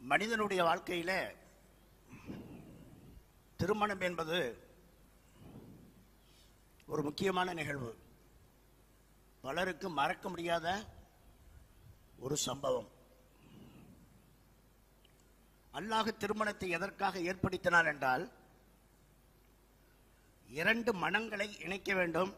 மனிதனுடைய வாழ்க்கையில திருமணம் என்பது ஒரு முக்கியமான நிகழ்வு பலருக்கு மறக்க முடியாத ஒரு சம்பவம் அல்லாஹ் திருமணத்தை எதற்காக ஏற்படுத்தினார் என்றால் இரண்டு மனங்களை இணைக்க வேண்டும்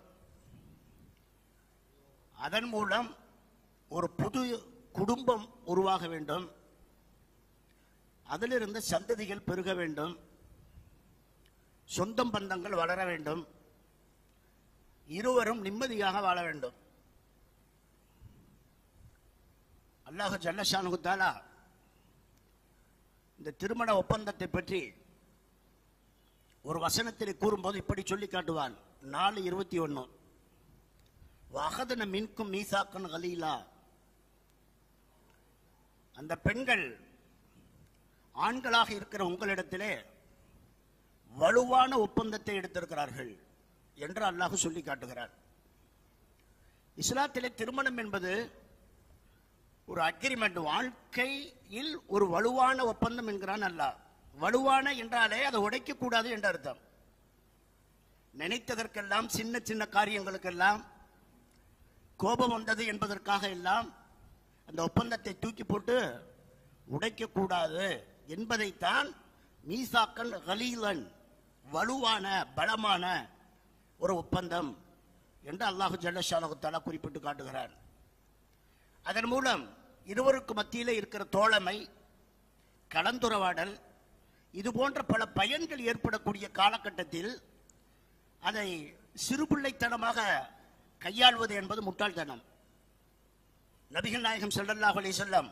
அதன் மூலம் ஒரு புது குடும்பம் உருவாக வேண்டும் அதிலிருந்து சந்ததிகள் பெருக வேண்டும் சொந்தம் பந்தங்கள் வளர வேண்டும் இருவரும் நிம்மதியாக வாழ வேண்டும் அல்லாஹ் ஜல்லஷானு தாலா இந்த திருமண ஒப்பந்தத்தை பற்றி ஒரு வசனத்தில் கூறும்போது இப்படி சொல்லி காட்டுவான் நாலு இருபத்தி ஒன்னு வகதன மின்கும் மீசாக்கன் கலீலா அந்த பெண்கள் ஆண்களாக இருக்கிற உங்களிடத்திலே வலுவான ஒப்பந்தத்தை எடுத்திருக்கிறார்கள் என்று அல்லாஹ் சொல்லி காட்டுகிறார் இஸ்லாத்திலே திருமணம் என்பது ஒரு அக்ரிமெண்ட் வாழ்க்கையில் ஒரு வலுவான ஒப்பந்தம் என்கிறான் அல்லாஹ் வலுவான என்றாலே அதை உடைக்க கூடாது என்ற அர்த்தம் நினைத்ததற்கெல்லாம் சின்ன சின்ன காரியங்களுக்கெல்லாம் கோபம் வந்தது என்பதற்காக எல்லாம் அந்த ஒப்பந்தத்தை தூக்கி போட்டு உடைக்க கூடாது என்பதைத்தான் மீசாக்கன் கலீலன் வலுவான பலமான ஒரு ஒப்பந்தம் என்று அல்லாஹு ஜல்லஷாலகுத்தாலா குறிப்பிட்டு காட்டுகிறார் அதன் மூலம் இருவருக்கு மத்தியிலே இருக்கிற தோழமை கலந்துரவாடல் இது போன்ற பல பயன்கள் ஏற்படக்கூடிய காலகட்டத்தில் அதை சிறுபிள்ளைத்தனமாக கையாள்வது என்பது முட்டாள்தனம் நபிகள் நாயகம் ஸல்லல்லாஹு அலைஹி வஸல்லம்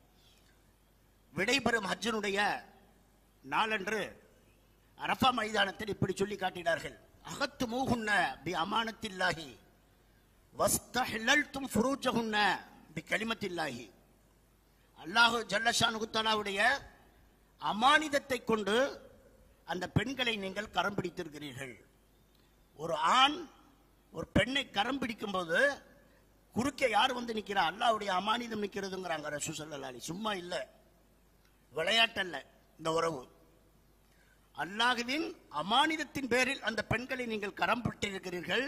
விடைபெறும் ஹஜ்ஜனுடைய நாளன்று அரஃபா மைதானத்தில் இப்படி சொல்லி காட்டினார்கள் அகத்து மூகுன்ன பி அமானத்தில்லாஹி வஸ்தஹிலல்தும் ஃபுரூஜஹுன்ன பி கலிமத்தில்லாஹி அல்லாஹு ஜல்லஷானு தஆலாவுடைய அமானிதத்தை கொண்டு அந்த பெண்களை நீங்கள் கரம் பிடித்திருக்கிறீர்கள் ஒரு ஆண் ஒரு பெண்ணை கரம் பிடிக்கும்போது குறுக்கே யார் வந்து நிக்கிறா அல்லாஹ்வுடைய அமானிதம் நிக்கிறதுங்கிறாங்க ரசூ ஸல்லல்லாஹு அலைஹி சும்மா இல்ல விளையாட்டல்ல இந்த உறவு அல்லாஹுவின் அமானிதத்தின் பேரில் அந்த பெண்களை நீங்கள் கரம் பிடித்திருக்கிறீர்கள்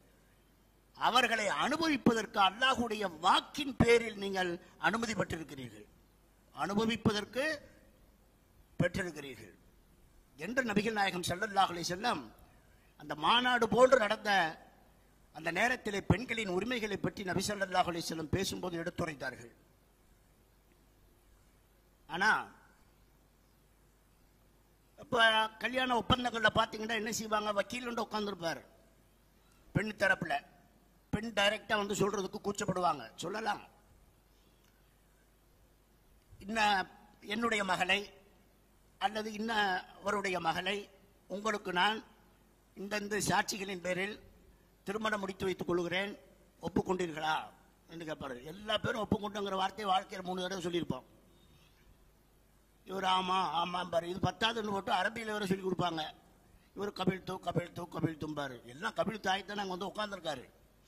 அவர்களை அனுபவிப்பதற்கு அல்லாஹுடைய வாக்கின் பேரில் நீங்கள் அனுமதி பெற்றிருக்கிறீர்கள் அனுபவிப்பதற்கு பெற்றிருக்கிறீர்கள் என்று நபிகள் நாயகம் ஸல்லல்லாஹு அலைஹி வஸல்லம் அந்த மாநாடு போன்று நடந்த அந்த நேரத்திலே பெண்களின் உரிமைகளை பற்றி நபி ஸல்லல்லாஹு அலைஹி வஸல்லம் பேசும்போது எடுத்துரைத்தார்கள் ஆனா இப்ப கல்யாண ஒப்பந்தங்கள்ல பாத்தீங்கன்னா என்ன செய்வாங்க வக்கீல் வந்து உட்கார்ந்துருப்பாரு பெண் தரப்புல பெண் டைரக்டா வந்து சொல்றதுக்கு கூச்சப்படுவாங்க சொல்லலாம் இன்ன என்னுடைய மகளை அல்லது இன்னவருடைய மகளை உங்களுக்கு நான் இந்தந்த சாட்சிகளின் பேரில் திருமணம் முடித்து வைத்துக் கொள்கிறேன் ஒப்புக்கொண்டீர்களா என்று கேட்பாரு எல்லா பேரும் ஒப்புக்கொண்டுங்கிற வார்த்தையை வாழ்க்கையில் மூணு தடவை சொல்லியிருப்போம் இவர் ஆமா ஆமாம் பாரு இது பத்தாவதுன்னு போட்டு அரபியில் வேற சொல்லி கொடுப்பாங்க இவர் கபில் தூ கபில் தூ கபில் தும்பாரு எல்லாம் கபில் தாய் தான் அங்கே வந்து உட்காந்துருக்காரு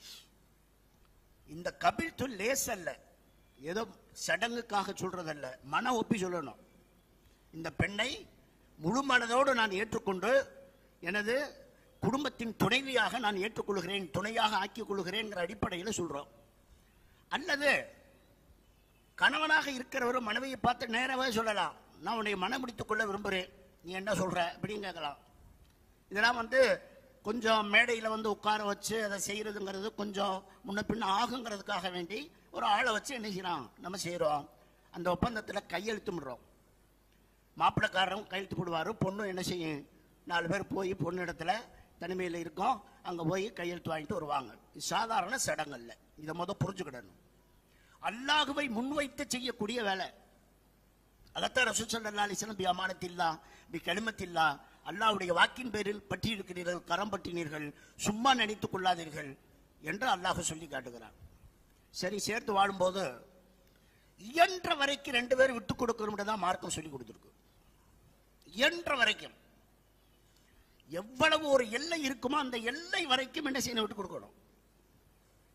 இந்த கபில் தூ லேஸ் அல்ல ஏதோ சடங்குக்காக சொல்றதல்ல மன ஒப்பி சொல்லணும் இந்த பெண்ணை முழு மனதோடு நான் ஏற்றுக்கொண்டு எனது குடும்பத்தின் துணைவியாக நான் ஏற்றுக்கொள்கிறேன் துணையாக ஆக்கிக் கொள்கிறேங்கிற அடிப்படையில் சொல்றோம் அல்லது கணவனாக இருக்கிறவர் மனைவியை பார்த்து நேராகவே சொல்லலாம் நான் உன்னை மனம் முடித்துக் கொள்ள விரும்புகிறேன் நீ என்ன சொல்ற அப்படின்னு கேட்கலாம் இதெல்லாம் வந்து கொஞ்சம் மேடையில் வந்து உட்கார வச்சு அதை செய்யறதுங்கிறது கொஞ்சம் முன்ன பின்ன ஆகுங்கிறதுக்காக வேண்டி ஒரு ஆளை வச்சு என்ன செய்யறோம் நம்ம செய்கிறோம் அந்த ஒப்பந்தத்தில் கையெழுத்து விடுறோம் மாப்பிள்ளைக்காரரும் கையெழுத்து போடுவார் பொண்ணும் என்ன செய்யும் நாலு பேர் போய் பொண்ணு இடத்துல தனிமையில் இருக்கோம் அங்கே போய் கையெழுத்து வாங்கிட்டு வருவாங்க இது சாதாரண சடங்கல்ல இதை முத புரிஞ்சுக்கிடணும் அல்லாஹுவை முன்வைத்து செய்யக்கூடிய வேலை அதைத்தான் ரசூல் ஸல்லல்லாஹு அலைஹி வஸல்லம் பி அமானத்தில்லா பி கலிமத்தில்லா அல்லாஹ்வுடைய வாக்கின் பேரில் பற்றி இருக்கிறீர்கள் கரம் பற்றினீர்கள் சும்மா நினைத்துக் கொள்ளாதீர்கள் என்று அல்லாஹ் சொல்லி காட்டுகிறான் சரி சேர்த்து வாழும்போது இயன்ற வரைக்கும் ரெண்டு பேரும் விட்டு கொடுக்கணும் தான் மார்க்கம் சொல்லி கொடுத்துருக்கு இயன்ற வரைக்கும் எவ்வளவு ஒரு எல்லை இருக்குமோ அந்த எல்லை வரைக்கும் என்ன செய்யணும் விட்டு கொடுக்கணும்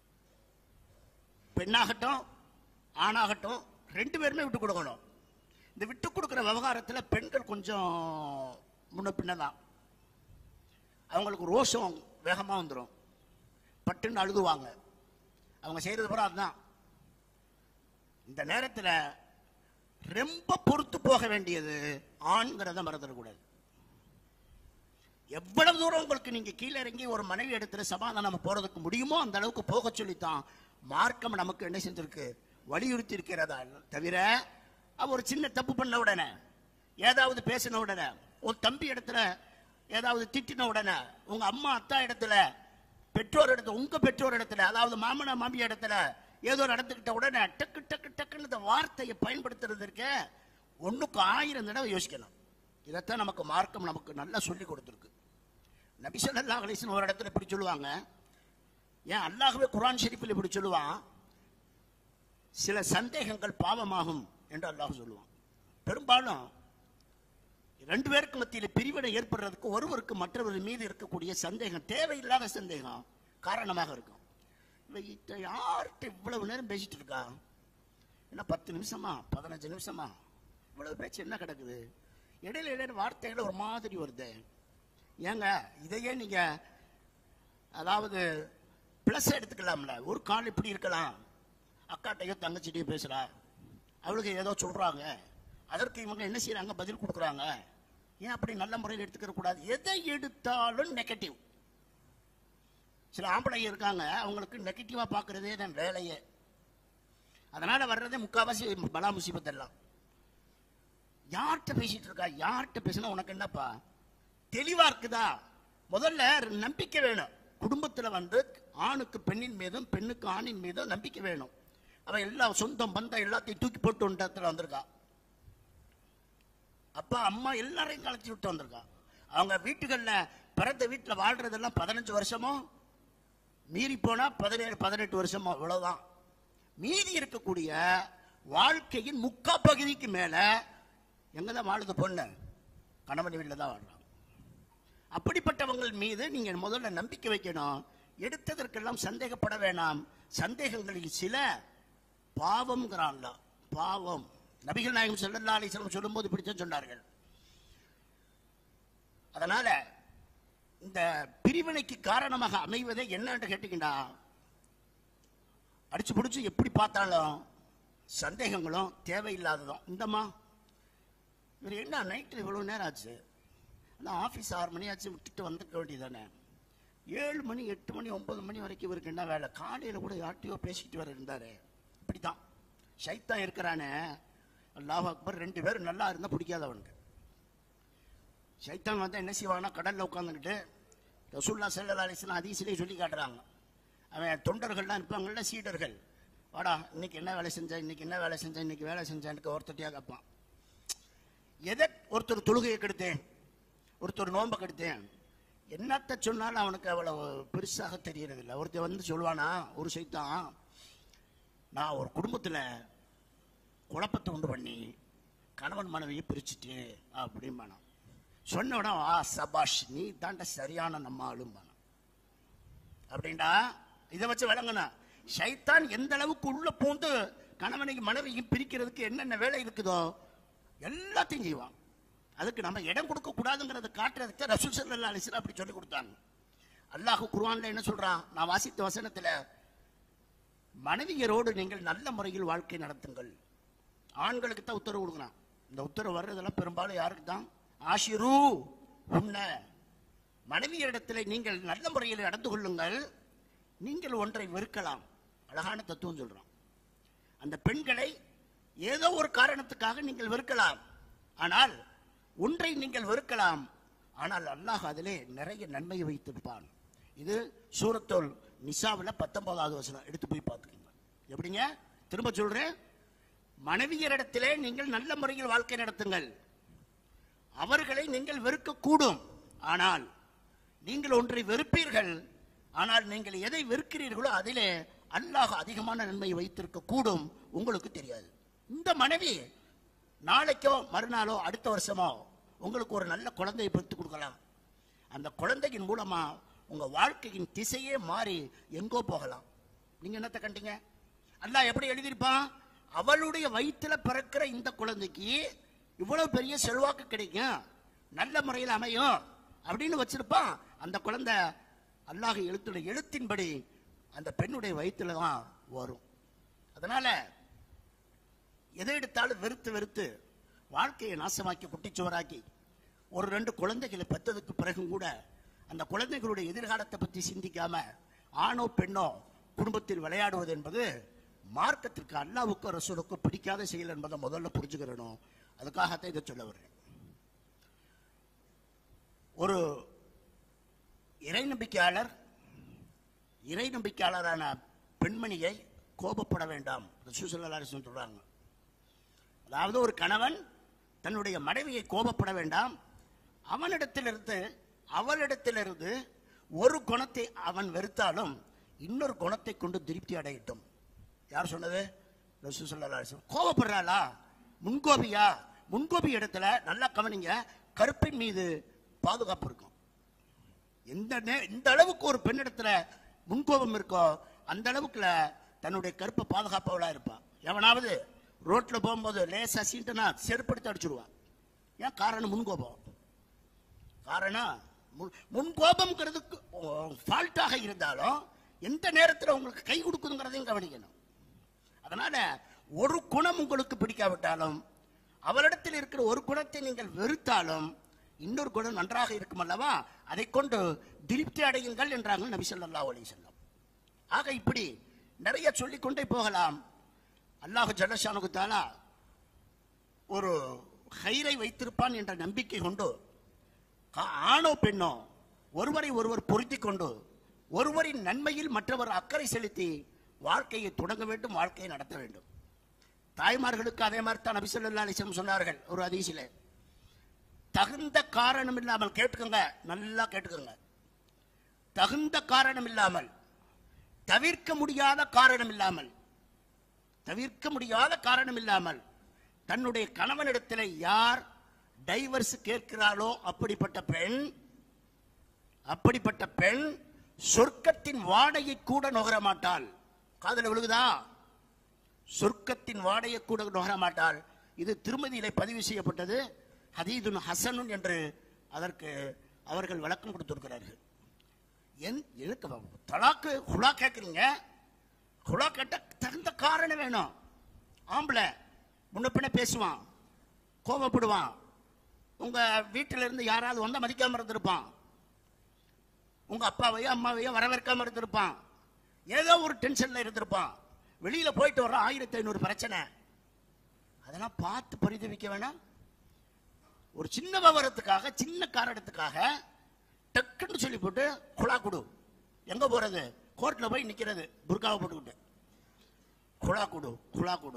பெண்ணாகட்டும் ஆணாகட்டும் ரெண்டு பேருமே விட்டு கொடுக்கணும் இந்த விட்டு கொடுக்கிற விவகாரத்துல பெண்கள் கொஞ்சம் முன்ன பின்னதான் அவங்களுக்கு ரோஷம் வேகமா வந்துடும் பட்டுன்னு அழுதுவாங்க அவங்க செய்யறது பூரா அதுதான் இந்த நேரத்துல ரொம்ப பொறுத்து போக வேண்டியது ஆண்கிறத மறந்துடக்கூடாது எவ்வளவு தூரம் உங்களுக்கு நீங்க கீழே இறங்கி ஒரு மனைவி இடத்துல சமாதானம் போறதுக்கு முடியுமோ அந்த அளவுக்கு போக சொல்லித்தான் மார்க்கம் நமக்கு என்ன செஞ்சிருக்கு வலியுறுத்தி இருக்கிறதா தவிர அவ ஒரு சின்ன தப்பு பண்ண உடனே ஏதாவது பேசின உடனே உன் தம்பி இடத்துல ஏதாவது திட்டின உடனே உங்க அம்மா அத்தா இடத்துல பெற்றோர் இடத்துல உங்க பெற்றோர் இடத்துல அதாவது மாமனா மாமி இடத்துல ஏதோ நடந்துக்கிட்ட உடனே டக்கு டக்கு டக்குன்னு இந்த வார்த்தையை பயன்படுத்துறதுக்கு ஒண்ணுக்கு ஆயிரம் தடவை யோசிக்கணும் இதைத்தான் நமக்கு மார்க்கம் நமக்கு நல்லா சொல்லி கொடுத்துருக்கு நபி ஸல்லல்லாஹு அலைஹி வஸல்லம் ஒரு இடத்துல இப்படி சொல்லுவாங்க ஏன் அல்லாஹ்வே குர்ஆன் ஷெரீஃபில் இப்படி சொல்லுவான் சில சந்தேகங்கள் பாவமாகும் என்று அல்லாஹ் சொல்லுவான் பெரும்பாலும் ரெண்டு பேருக்கு மத்தியில் பிரிவினை ஏற்படுறதுக்கு ஒருவருக்கு மற்றவர் மீது இருக்கக்கூடிய சந்தேகம் தேவையில்லாத சந்தேகம் காரணமாக இருக்கும் இவன் இத்த யார்கிட்ட இவ்வளவு நேரம் பேசிட்டு இருக்கா என்ன பத்து நிமிஷமா பதினஞ்சு நிமிஷமா இவ்வளவு பேச்சு என்ன கிடக்குது இடையில இடையில வார்த்தைகள் ஒரு மாதிரி வருது ஏங்க இதையே நீங்க அதாவது பிளஸ் எடுத்துக்கலாம்ல ஒரு கால் இப்படி இருக்கலாம் அக்காட்டையோ தங்கச்சிட்டையோ பேசுறா அவளுக்கு ஏதோ சொல்றாங்க அதற்கு இவங்க என்ன செய்யறாங்க பதில் கொடுக்குறாங்க ஏன் அப்படி நல்ல முறையில் எடுத்துக்க கூடாது எதை எடுத்தாலும் நெகட்டிவ் சில ஆம்பளைங்க இருக்காங்க அவங்களுக்கு நெகட்டிவா பார்க்கறதே தான் வேலையே அதனால வர்றதே முக்காவாசி பலா முசீபத் எல்லாம் யார்கிட்ட பேசிட்டு இருக்கா யார்கிட்ட பேசினா உனக்கு என்னப்பா தெளிவா இருக்குதா முதல்ல நம்பிக்கை வேணும் குடும்பத்துல வந்து ஆணுக்கு பெண்ணின் மீதும் பெண்ணுக்கு ஆணின் மீதும் நம்பிக்கை வேணும் அவன் எல்லா சொந்தம் பந்தம் எல்லாத்தையும் தூக்கி போட்டு ஒரு இடத்துல வந்திருக்கா அப்பா அம்மா எல்லாரையும் கலைச்சி விட்டு வந்திருக்கா அவங்க வீட்டுகள்ல பிறந்த வீட்டுல வாழ்றதெல்லாம் பதினஞ்சு வருஷமோ மீறி போனா பதினேழு பதினெட்டு வருஷமோ இவ்வளவுதான் மீதி இருக்கக்கூடிய வாழ்க்கையின் முக்கா பகுதிக்கு மேல எங்கதான் வாழுது பொண்ணு கணவன் வீட்டில் தான் வாழ்றாங்க அப்படிப்பட்டவங்கள் மீது நீங்க முதல்ல நம்பிக்கை வைக்கணும் எடுத்ததற்கெல்லாம் சந்தேகப்பட வேணாம் சந்தேகங்களில் சில பாவம்ங்கிறான்ல பாவம் நபிகள் நாயகம் ஸல்லல்லாஹு அலைஹி வஸல்லம் சொல்லும்போது இப்படித்தான் சொன்னார்கள் அதனால இந்த பிரிவினைக்கு காரணமாக அமைவதே என்னன்னு கேட்டீங்கன்னா அடிச்சு பிடிச்சு எப்படி பார்த்தாலும் சந்தேகங்களும் தேவையில்லாததும் இந்தம்மா இவர் என்ன நைட்டில் இவ்வளோ நேரம் ஆச்சு அதான் ஆஃபீஸ் ஆறு மணி ஆச்சு விட்டுட்டு வந்துக்க வேண்டியதானே ஏழு மணி எட்டு மணி ஒன்பது மணி வரைக்கும் இவருக்கு என்ன வேலை காலையில் கூட யார்ட்டையோ பேசிக்கிட்டு வர இருந்தாரு இப்படிதான் சைத்தான் இருக்கிறானே அல்லாஹ் அக்பர் ரெண்டு பேரும் நல்லா இருந்தா பிடிக்காதவனுக்கு சைத்தான் வந்து என்ன செய்வான்னா கடல்ல உட்காந்துக்கிட்டு ரசூல்லா சல்லா அலிஸ்லாம் அதிசிலே சொல்லி காட்டுறாங்க அவன் தொண்டர்கள்லாம் இருப்பாங்கல்ல சீடர்கள் வாடா இன்னைக்கு என்ன வேலை செஞ்ச இன்னைக்கு என்ன வேலை செஞ்ச இன்னைக்கு வேலை செஞ்சான்னு ஒருத்தட்டியா கேட்பான் எதை ஒருத்தர் தொழுகையை கெடுத்தேன் ஒருத்தர் நோன்பை கெடுத்தேன் என்னத்த சொன்னாலும் அவனுக்கு அவ்வளவு பெருசாக தெரியறதில்லை ஒருத்தர் வந்து சொல்லுவானா ஒரு சைத்தான் நான் ஒரு குடும்பத்துல குழப்பத்தை உண்டு பண்ணி கணவன் மனைவியை பிரிச்சுட்டு அப்படிம்பானான் சொன்ன உடனே ஆ சபாஷ் நீ தாண்ட சரியான நம்ம ஆளும்பானான் அப்படின்டா இதை வச்சு விளங்கணும் ஷைத்தான் எந்த அளவுக்கு உள்ள பூந்து கணவனையும் மனைவியும் பிரிக்கிறதுக்கு என்னென்ன வேலை இருக்குதோ எல்லாத்தையும் செய்வான் அதுக்கு நம்ம இடம் கொடுக்க கூடாதுங்கிறத காட்டுறதுக்கு ரசூல் ஸல்லல்லாஹு அலைஹி வஸல்லம் அப்படி சொல்லி கொடுத்தாங்க அல்லாஹ் குர்ஆன்ல என்ன சொல்றான் நான் வாசித்த வசனத்துல மனைவியரோடு நீங்கள் நல்ல முறையில் வாழ்க்கை நடத்துங்கள் ஆண்களுக்கு தான் உத்தரவு கொடுக்குறான் இந்த உத்தரவு வர்றதெல்லாம் பெரும்பாலும் யாருக்கு தான் ஆஷிரு உன்ன மனைவியரிடத்தில் நீங்கள் நல்ல முறையில் நடந்து கொள்ளுங்கள் நீங்கள் ஒன்றை வெறுக்கலாம் அழகான தத்துவம் சொல்றான் அந்த பெண்களை ஏதோ ஒரு காரணத்துக்காக நீங்கள் வெறுக்கலாம் ஆனால் ஒன்றை நீங்கள் வெறுக்கலாம் ஆனால் அல்லாஹ் அதிலே நிறைய நன்மையை வைத்திருப்பான் இது சூரத்தோல் நிசாவில் பத்தொன்பதாவது வசனம் எடுத்து போய் பார்த்துக்கோங்க எப்படிங்க திரும்ப சொல்றேன் மனைவியரிடத்திலே நீங்கள் நல்ல முறையில் வாழ்க்கை நடத்துங்கள் அவர்களை நீங்கள் வெறுக்கக்கூடும் ஆனால் நீங்கள் ஒன்றை வெறுப்பீர்கள் ஆனால் நீங்கள் எதை வெறுக்கிறீர்களோ அதிலே அல்லாஹ் அதிகமான நன்மையை வைத்திருக்க கூடும் உங்களுக்கு தெரியாது இந்த மனைவி நாளைக்கோ மறுநாளோ அடுத்த வருஷமோ உங்களுக்கு ஒரு நல்ல குழந்தையை பெற்று கொடுக்கலாம் அந்த குழந்தையின் மூலமா உங்க வாழ்க்கையின் திசையே மாறி எங்கோ போகலாம் நீங்க என்னத்த கண்டீங்க அல்லாஹ் எப்படி எழுதியிருப்பான் அவளுடைய வயித்துல பிறக்கிற இந்த குழந்தைக்கு இவ்வளவு பெரிய செல்வாக்கு கிடைக்கும் நல்ல முறையில் அமையும் அப்படின்னு வச்சிருப்பான் அந்த குழந்தை அல்லாஹ் எழுத்துட எழுத்தின்படி அந்த பெண்ணுடைய வயிற்றுல தான் வரும் அதனால எதை எடுத்தாலும் வெறுத்து வெறுத்து வாழ்க்கையை நாசமாக்கி குட்டிச்சுவராக்கி ஒரு ரெண்டு குழந்தைகளை பெற்றதுக்கு பிறகும் கூட அந்த குழந்தைகளுடைய எதிர்காலத்தை பற்றி சிந்திக்காம ஆணோ பெண்ணோ குடும்பத்தில் விளையாடுவது என்பது மார்க்கத்திற்கு அல்லாவுக்கோ ரசூலுக்கோ பிடிக்காத செயல் என்பதை முதல்ல புரிஞ்சுக்கிறணும் அதுக்காகத்தான் இதை சொல்ல வர்றேன் ஒரு இறை நம்பிக்கையாளர் இறை நம்பிக்கையாளரான பெண்மணியை கோபப்பட வேண்டாம் ரசூசல்லாரி சொல்றாங்க அதாவது ஒரு கணவன் தன்னுடைய மனைவியை கோபப்பட வேண்டாம் அவனிடத்திலிருந்து அவளிடத்திலிருந்து ஒரு குணத்தை அவன் வெறுத்தாலும் இன்னொரு குணத்தை கொண்டு திருப்தி அடையட்டும் யார் சொன்னது ரசூசல்லாரி கோபப்படுறாளா முன்கோபியா முன்கோபி இடத்துல நல்லா கவனிங்க கருப்பின் மீது பாதுகாப்பு இருக்கும் எந்த நே- இந்த அளவுக்கு ஒரு பெண்ணிடத்துல முன்கோபம் இருக்கோ அந்த அளவுக்குல தன்னுடைய கருப்பை பாதுகாப்பவளா இருப்பா எவனாவது ரோட்ல போகும்போது லேசா சீண்டுனா செருப்படுத்தி அடிச்சிடுவான் ஏன் காரணம் முன்கோபம் காரணம் முன்- முன்கோபம்ங்கிறதுக்கு ஃபால்ட்டாக இருந்தாலும் எந்த நேரத்தில் உங்களுக்கு கை கொடுக்குதுங்கிறதையும் கவனிக்கணும் அதனால ஒரு குணம் உங்களுக்கு பிடிக்காவிட்டாலும் அவரிடத்தில் இருக்கிற ஒரு குணத்தை நீங்கள் வெறுத்தாலும் இன்னொரு குணம் நன்றாக இருக்கும் அல்லவா அதை கொண்டு திருப்தி அடையுங்கள் என்றாங்க நபி ஸல்லல்லாஹு அலைஹி வஸல்லம் ஆக இப்படி நிறைய சொல்லிக்கொண்டே போகலாம் அல்லாஹ் ஜல்லஷானுக்கு தாலா ஒரு ஹைரை வைத்திருப்பான் என்ற நம்பிக்கை கொண்டு கா- ஆணோ பெண்ணோ ஒருவரை ஒருவர் பொருத்திக் கொண்டு ஒருவரின் நன்மையில் மற்றவர் அக்கறை செலுத்தி வாழ்க்கையை தொடங்க வேண்டும் வாழ்க்கையை நடத்த வேண்டும் தாய்மார்களுக்கு அதே மாதிரி தான் நபி ஸல்லல்லாஹு அலைஹி வஸல்லம் சொன்னார்கள் ஒரு ஹதீஸிலே தகுந்த காரணம் இல்லாமல் கேட்டுக்கோங்க நல்லா கேட்டுக்கோங்க தகுந்த காரணம் இல்லாமல் தவிர்க்க முடியாத காரணம் இல்லாமல் தவிர்க்க முடியாத காரணம் இல்லாமல் தன்னுடைய கணவனிடத்தில் யார் டைவர்ஸ் கேட்கிறாளோ அப்படிப்பட்ட பெண் அப்படிப்பட்ட பெண் சொர்க்கத்தின் வாடையை கூட நுகர மாட்டாள் காதல விழுகுதா சொர்க்கத்தின் வாடையை கூட நுகர மாட்டாள் இது திருமதியிலே பதிவு செய்யப்பட்டது ஹதீதுன் ஹசனுன் என்று அதற்கு அவர்கள் விளக்கம் கொடுத்திருக்கிறார்கள் என் எனக்கு தலாக்கு குலா கேட்குறீங்க குலா கேட்ட தகுந்த காரணம் வேணும் ஆம்பளை முன்ன பின்ன பேசுவான் கோபப்படுவான் உங்க வீட்டில இருந்து யாராவது வந்தா மதிக்காம இருந்திருப்பான் உங்க அப்பாவையோ அம்மாவையோ வரவேற்காம இருந்திருப்பான் ஏதோ ஒரு டென்ஷன்ல இருந்திருப்பான் வெளியில போயிட்டு வர ஆயிரத்தி ஐநூறு பிரச்சனை அதெல்லாம் பார்த்து பரிதவிக்க வேணாம் ஒரு சின்ன விவரத்துக்காக சின்ன காரணத்துக்காக டக்குன்னு சொல்லி போட்டு குழா குடு எங்க போறது கோர்ட்ல போய் நிக்கிறது புர்காவை போட்டுக்கிட்டு குழா குடு குழா குடு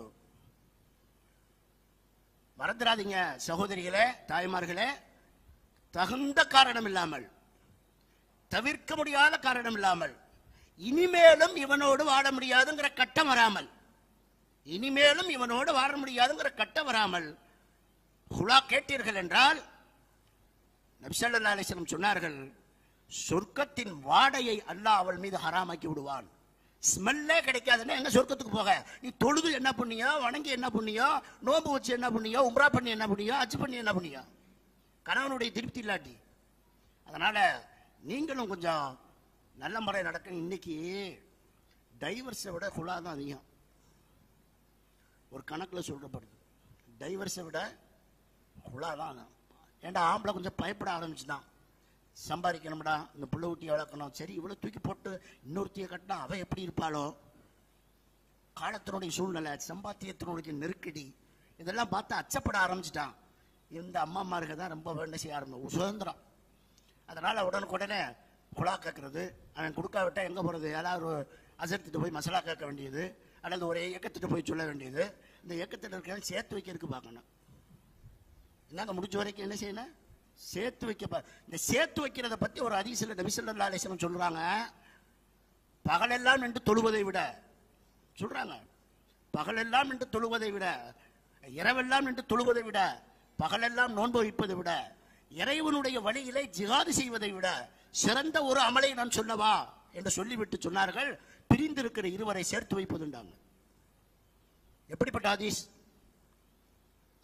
மறந்துடாதீங்க சகோதரிகளே தாய்மார்களே தகுந்த காரணம் இல்லாமல் தவிர்க்க முடியாத காரணம் இல்லாமல் இனிமேலும் இவனோடு வாழ முடியாதுங்கிற கட்டம் வராமல் இனிமேலும் இவனோடு வாழ முடியாதுங்கிற கட்டம் வராமல் ஹுலா கேட்டீர்கள் என்றால் நபிசல்லா அலிஸ்லம் சொன்னார்கள் சொர்க்கத்தின் வாடையை அல்லாஹ் அவள் மீது ஹராமாக்கி விடுவான் ஸ்மெல்லே கிடைக்காதுன்னா எங்க சொர்க்கத்துக்கு போக நீ தொழுது என்ன பண்ணியோ வணங்கி என்ன பண்ணியோ நோன்பு வச்சு என்ன பண்ணியோ உம்ரா பண்ணி என்ன பண்ணியோ அச்சு பண்ணி என்ன பண்ணியோ கணவனுடைய திருப்தி இல்லாட்டி அதனால நீங்களும் கொஞ்சம் நல்ல முறை நடக்கணும் இன்னைக்கு டைவர்ஸை விட குழா தான் அதிகம் ஒரு கணக்கில் சொல்லப்படுது டைவர்ஸை விட குழா தான் ஏன்டா ஆம்பளை கொஞ்சம் பயப்பட ஆரம்பிச்சுதான் சம்பாதிக்கணும்டா இந்த புள்ள ஊட்டி வளர்க்கணும் சரி இவ்வளோ தூக்கி போட்டு இன்னொருத்தியை கட்டினா அவ எப்படி இருப்பாளோ காலத்தினுடைய சூழ்நிலை சம்பாத்தியத்தினுடைய நெருக்கடி இதெல்லாம் பார்த்து அச்சப்பட ஆரம்பிச்சிட்டான் இந்த அம்மாமாருக்கு தான் ரொம்ப வேண்ட செய்ய ஆரம்பிக்கும் சுதந்திரம் அதனால உடனுக்குடனே குழா கேட்கறது அவன் கொடுக்காவிட்டா எங்க போறது யாராவது ஒரு அசர்த்திட்டு போய் மசாலா கேட்க வேண்டியது அல்லது ஒரு இயக்கத்திட்டு போய் சொல்ல வேண்டியது இந்த இயக்கத்தில் இருக்கிற சேர்த்து வைக்கிறதுக்கு பார்க்கணும் என்னங்க முடிஞ்ச வரைக்கும் என்ன செய்யணும் சேர்த்து வைக்க பா- இந்த சேர்த்து வைக்கிறத பத்தி ஒரு அதிசல நபிசல்லா அலிஸ்லம் சொல்றாங்க பகலெல்லாம் நின்று தொழுவதை விட சொல்றாங்க பகலெல்லாம் நின்று தொழுவதை விட இரவெல்லாம் நின்று தொழுவதை விட பகலெல்லாம் நோன்பு வைப்பதை விட இறைவனுடைய வழியிலே ஜிகாது செய்வதை விட சிறந்த ஒரு அமலை நான் சொல்லவா என்று சொல்லிவிட்டு சொன்னார்கள் பிரிந்திருக்கிற இருவரை சேர்த்து வைப்பதுண்டாங்க எப்படிப்பட்ட ஹதீஸ்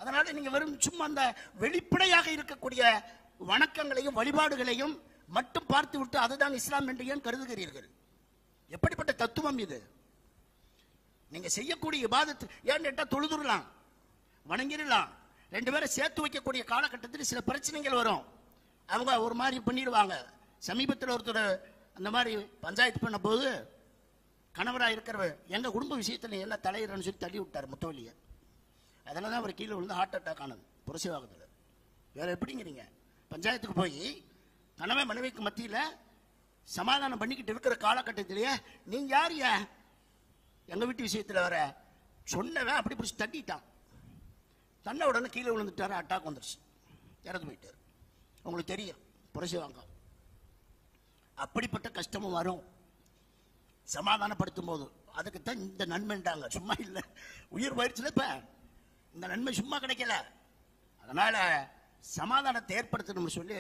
அதனால நீங்க வெறும் சும்மா அந்த வெளிப்படையாக இருக்கக்கூடிய வணக்கங்களையும் வழிபாடுகளையும் மட்டும் பார்த்து விட்டு அதுதான் இஸ்லாம் என்று ஏன் கருதுகிறீர்கள் எப்படிப்பட்ட தத்துவம் இது நீங்க செய்யக்கூடிய இபாதத்து ஏன் கேட்டா தொழுதுடலாம் வணங்கிடலாம் ரெண்டு பேரும் சேர்த்து வைக்கக்கூடிய காலகட்டத்தில் சில பிரச்சனைகள் வரும் அவங்க ஒரு மாதிரி பண்ணிடுவாங்க சமீபத்தில் ஒருத்தர் அந்த மாதிரி பஞ்சாயத்து பண்ண போது கணவராக இருக்கிறவர் எங்க குடும்ப விஷயத்துல நீ எல்லாம் தலையிடன்னு சொல்லி தள்ளி விட்டார் முத்தவலியை அதனால தான் அவர் கீழே விழுந்து ஹார்ட் அட்டாக் ஆனது புரசிவாகத்தில் வேற எப்படிங்கிறீங்க பஞ்சாயத்துக்கு போய் கணவன் மனைவிக்கு மத்தியில சமாதானம் பண்ணிக்கிட்டு இருக்கிற காலகட்டத்திலேயே நீங்க யார் ஏன் எங்க வீட்டு விஷயத்துல வர சொன்னவன் அப்படி பிடிச்சி தட்டிட்டான் தன்ன உடனே கீழே விழுந்துட்டாரு அட்டாக் வந்துருச்சு இறந்து போயிட்டாரு உங்களுக்கு தெரியும் புரசிவாங்க அப்படிப்பட்ட கஷ்டமும் வரும் சமாதானப்படுத்தும் போது அதுக்கு தான் இந்த நன்மைன்றாங்க சும்மா இல்ல உயிர் போயிடுச்சுல இப்ப இந்த நன்மை சும்மா கிடைக்கல அதனால சமாதானத்தை ஏற்படுத்தணும்னு சொல்லி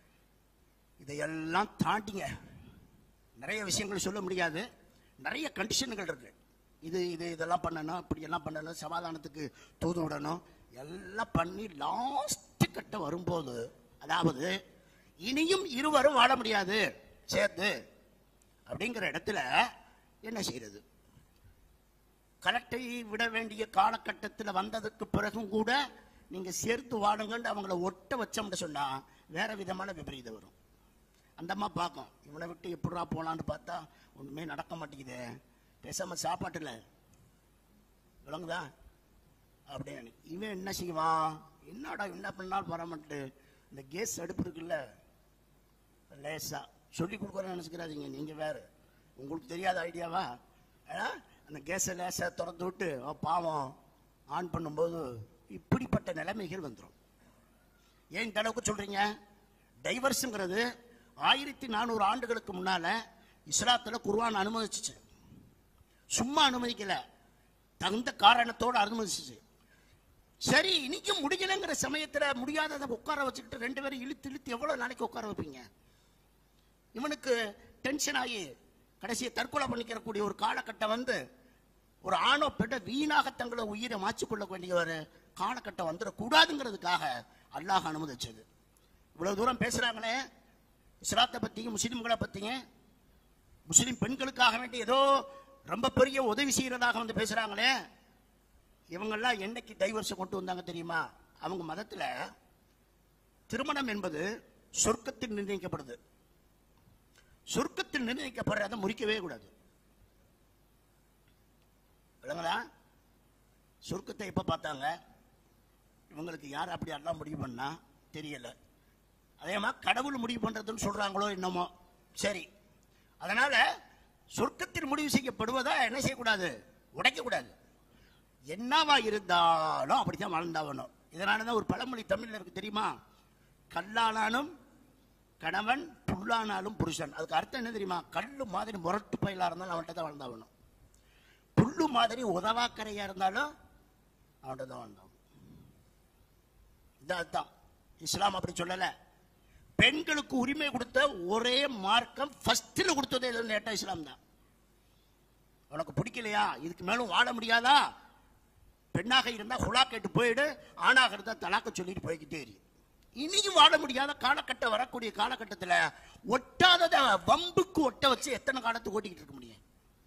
இதையெல்லாம் தாண்டிங்க நிறைய விஷயங்கள் சொல்ல முடியாது நிறைய கண்டிஷன்கள் இருக்கு இது இது இதெல்லாம் பண்ணணும் இப்படி எல்லாம் பண்ணணும் சமாதானத்துக்கு தூது விடணும் எல்லாம் பண்ணி லாஸ்ட் கட்ட வரும்போது அதாவது இனியும் இருவரும் வாழ முடியாது சேர்த்து அப்படிங்கிற இடத்துல என்ன செய்யறது கலெக்டை விட வேண்டிய காலகட்டத்தில் வந்ததுக்கு பிறகும் கூட நீங்க சேர்த்து வாடுங்கன்னு அவங்கள ஒட்ட வச்சோம்னு சொன்னா வேற விதமான விபரீதம் வரும் அந்த அம்மா பார்க்கும் இவனை விட்டு எப்படிடா போலான்னு பார்த்தா ஒண்ணுமே நடக்க மாட்டேங்குதே பேசாம சாப்பாட்டுல விளங்குதா அப்படின்னு இவன் என்ன செய்வான் என்னடா என்ன பண்ணாலும் வரமாட்டு இந்த கேஸ் அடுப்பு இருக்குல்ல லேசா சொல்லி கொடுக்குறேன்னு நினைச்சுக்கிறாதீங்க நீங்க வேற உங்களுக்கு தெரியாத ஐடியாவா ஆனா, அந்த கேஸை லேசா திறந்து விட்டு "ஓ, பாவம் ஆன் பண்ணும்போது இப்படிப்பட்ட நிலைமைகள் வந்துடும் ஏன் இந்த அளவுக்கு சொல்றீங்க டைவர்ஸுங்கிறது ஆயிரத்தி நானூறு ஆண்டுகளுக்கு முன்னால இஸ்லாத்துல குர்ஆன் அனுமதிச்சுச்சு சும்மா அனுமதிக்கல தகுந்த காரணத்தோட அனுமதிச்சுச்சு சரி இன்னைக்கும் முடியலைங்கிற சமயத்துல முடியாததை உட்கார வச்சுக்கிட்டு ரெண்டு பேரும் இழுத்து இழுத்து எவ்வளவு நாளைக்கு உட்கார வைப்பீங்க இவனுக்கு டென்ஷன் ஆகி கடைசியை தற்கொலை பண்ணிக்கிறக்கூடிய ஒரு காலகட்டம் வந்து ஒரு ஆணோ பெண்ண வீணாக தங்களை உயிரை மாற்றிக்கொள்ள வேண்டிய ஒரு காலகட்டம் வந்துடக்கூடாதுங்கிறதுக்காக அல்லாஹ் அனுமதிச்சது இவ்வளவு தூரம் பேசுறாங்களே இஸ்லாத்தை பத்தியும் முஸ்லிம்களை பத்தியும் முஸ்லிம் பெண்களுக்காக வேண்டி ஏதோ ரொம்ப பெரிய உதவி செய்யறதாக வந்து பேசுறாங்களே இவங்கெல்லாம் என்னைக்கு டைவர்ஸ் கொண்டு வந்தாங்க தெரியுமா அவங்க மதத்துல திருமணம் என்பது சொர்க்கத்தில் நிர்ணயிக்கப்படுது சொர்க்கத்தில் நிர்ணயிக்கப்படுறத முறிக்கவே கூடாது விளங்குதா சொர்க்கத்தை எப்ப பார்த்தாங்க இவங்களுக்கு யார் அப்படி எல்லாம் முடிவு பண்ணா தெரியல அதே மாதிரி கடவுள் முடிவு பண்றதுன்னு சொல்றாங்களோ என்னமோ சரி அதனால சொர்க்கத்தில் முடிவு செய்யப்படுவதா என்ன செய்யக்கூடாது உடைக்க கூடாது என்னவா இருந்தாலும் அப்படித்தான் வாழ்ந்தாகணும் இதனால தான் ஒரு பழமொழி தமிழ்ல இருக்கு தெரியுமா கல்லானாலும் கணவன் புல்லானாலும் புருஷன் அதுக்கு அர்த்தம் என்ன தெரியுமா கல்லு மாதிரி முரட்டு பயிலா இருந்தாலும் அவன்கிட்ட தான் வாழ்ந்தாகணும் புல்லு மாதிரி உதவாக்கரையா இருந்தாலும் அவன்கிட்ட தான் வாழ்ந்தாகணும் இதான் அர்த்தம் இஸ்லாம் அப்படி சொல்லல பெண்களுக்கு உரிமை கொடுத்த ஒரே மார்க்கம் ஃபர்ஸ்ட்ல கொடுத்ததே எதுன்னு கேட்டா இஸ்லாம் தான் உனக்கு பிடிக்கலையா இதுக்கு மேலும் வாழ முடியாதா பெண்ணாக இருந்தா ஹுலா கேட்டு போயிடு ஆணாக இருந்தா தலாக்க சொல்லிட்டு போய்கிட்டே இரு இனியும் வாழ முடியாத காலகட்டம் வரக்கூடிய காலகட்டத்துல ஒட்டாதத வம்புக்கு ஒட்ட வச்சு எத்தனை காலத்துக்கு ஓட்டிக்கிட்டு இருக்க முடியும்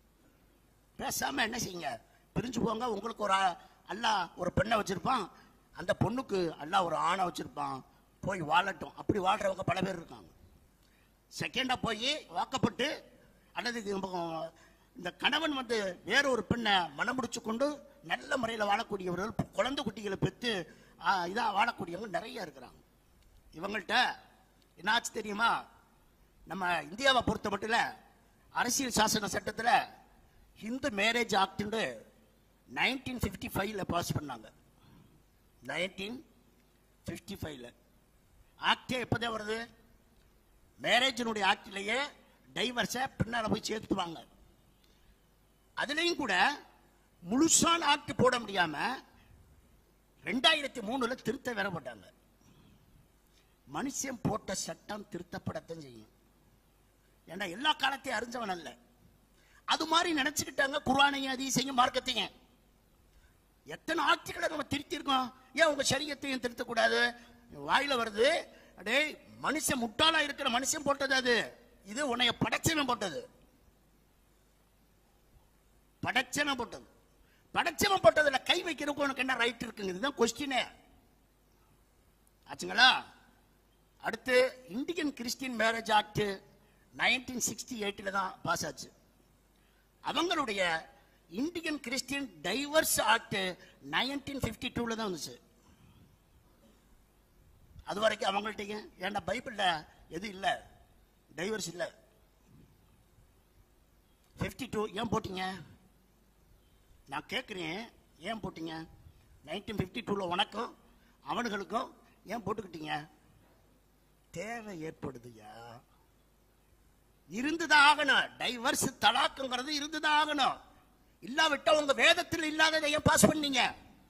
பேசாம என்ன செய்யுங்க பிரிஞ்சு போங்க உங்களுக்கு ஒரு ஆ- அல்லாஹ் ஒரு பெண்ணை வச்சிருப்பான் அந்த பொண்ணுக்கு அல்லாஹ் ஒரு ஆணை வச்சிருப்பான் போய் வாழட்டும் அப்படி வாழ்றவங்க பல பேர் இருக்காங்க செகண்டா போய் வாக்கப்பட்டு அல்லது இது நம்ம இந்த கணவன் வந்து வேற ஒரு பெண்ணை மனம் முடிச்சு கொண்டு நல்ல முறையில் வாழக்கூடியவர்கள் குழந்தை குட்டிகளை பெற்று இதா வாழக்கூடியவங்க நிறைய இருக்கிறாங்க இவங்கள்ட்ட என்னாச்சு தெரியுமா நம்ம இந்தியாவை பொறுத்த மட்டும் அரசியல் சாசன சட்டத்தில் ஹிந்து மேரேஜ் ஆக்ட்னு நைன்டீன் ஃபிஃப்டி ஃபைவ்ல பாஸ் பண்ணாங்க நைன்டீன் ஃபிஃப்டி ஃபைவ்ல ஆக்டே எப்போதே வருது மேரேஜினுடைய ஆக்டிலேயே டைவர்ஸை பின்னால போய் சேர்த்துவாங்க அதுலயும் கூட முழுசான ஆக்ட் போட முடியாம ரெண்டாயிரத்தி மூணுல திருத்த வேற போட்டாங்க மனுஷன் போட்ட சட்டம் திருத்தப்படத்தான் செய்யும் ஏன்னா எல்லா காலத்தையும் அறிஞ்சவன் அல்ல அது மாதிரி நினைச்சுக்கிட்டாங்க குர்ஆனையும் அதிசையும் மார்க்கத்தையும் எத்தனை ஆட்சிகளை நம்ம திருத்திருக்கோம் ஏன் உங்க சரியத்தையும் திருத்தக்கூடாது வாயில வருது அடே மனுஷன் முட்டாளா இருக்கிற மனுஷன் போட்டது அது இது உன்னைய படைச்சவன் போட்டது படைச்சவன் போட்டது படைச்சவன் போட்டதுல கை வைக்கிறதுக்கு உனக்கு என்ன ரைட் இருக்குங்க இதுதான் கொஸ்டினே ஆச்சுங்களா அடுத்து Indian Christian marriage act nineteen sixty எயிட்ல தான் பாஸ் ஆச்சு அவங்களுடைய Indian Christian divorce act nineteen fifty டூல தான் வந்துச்சு அது வரைக்கும் அவங்கள்ட்ட ஏன்டா பைபிள்ல எது இல்ல டைவர்ஸ் இல்ல பிப்டி டூ ஏன் போட்டீங்க நான் கேட்குறேன் ஏன் போட்டீங்க நைன்டீன் பிப்டி டூவில் உனக்கும் அவனுங்களுக்கும் ஏன் போட்டுக்கிட்டீங்க தேவை ஏற்படுதுயா இருந்துதான் ஆகணும் டைவர்ஸ் தலாக்குங்கிறது இருந்துதான் ஆகணும் இல்லாவிட்டா உங்க வேதத்தில் இல்லாததை ஏன் பாஸ் பண்ணீங்க